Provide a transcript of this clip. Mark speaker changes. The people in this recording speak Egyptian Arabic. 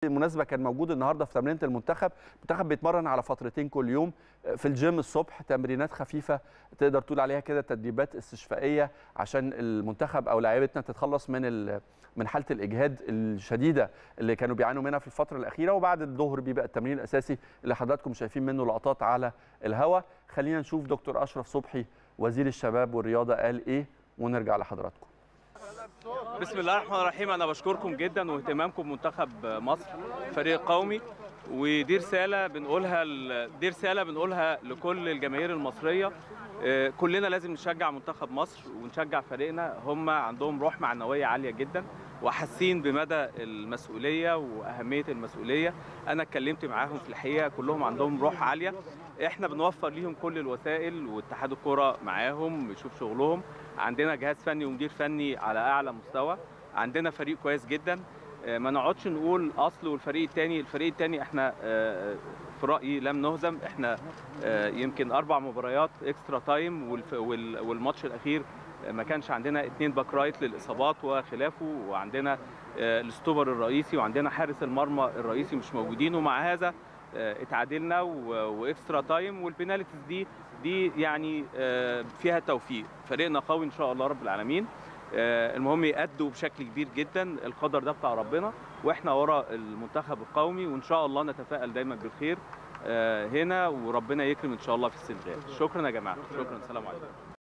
Speaker 1: بالمناسبه كان موجود النهارده في تمرينه المنتخب المنتخب بيتمرن على فترتين كل يوم في الجيم الصبح تمرينات خفيفه تقدر تقول عليها كده تدريبات استشفائيه عشان المنتخب او لاعيبتنا تتخلص من من حاله الاجهاد الشديده اللي كانوا بيعانوا منها في الفتره الاخيره وبعد الظهر بيبقى التمرين الاساسي اللي حضراتكم شايفين منه لقطات على الهواء خلينا نشوف دكتور اشرف صبحي وزير الشباب والرياضه قال ايه ونرجع لحضراتكم
Speaker 2: بسم الله الرحمن الرحيم انا بشكركم جدا واهتمامكم بمنتخب مصر فريق قومي ودي رساله بنقولها دي رساله بنقولها لكل الجماهير المصريه كلنا لازم نشجع منتخب مصر ونشجع فريقنا هم عندهم روح معنويه عاليه جدا وحاسين بمدى المسؤوليه واهميه المسؤوليه انا اتكلمت معاهم في الحقيقه كلهم عندهم روح عاليه احنا بنوفر ليهم كل الوسائل واتحاد الكره معاهم بيشوف شغلهم عندنا جهاز فني ومدير فني على اعلى مستوى عندنا فريق كويس جدا ما نقعدش نقول اصل والفريق الثاني الفريق الثاني احنا في رايي لم نهزم احنا يمكن اربع مباريات اكسترا تايم والماتش الاخير ما كانش عندنا اثنين باك رايت للاصابات وخلافه وعندنا الاستوبر الرئيسي وعندنا حارس المرمى الرئيسي مش موجودين ومع هذا اتعادلنا واكسترا تايم والبينالتيز دي دي يعني فيها توفيق فريقنا قوي ان شاء الله رب العالمين المهم يأدوا بشكل كبير جدا القدر ده بتاع ربنا واحنا ورا المنتخب القومي وان شاء الله نتفائل دايما بالخير هنا وربنا يكرم ان شاء الله في السنغال شكرا يا جماعه شكرا السلام عليكم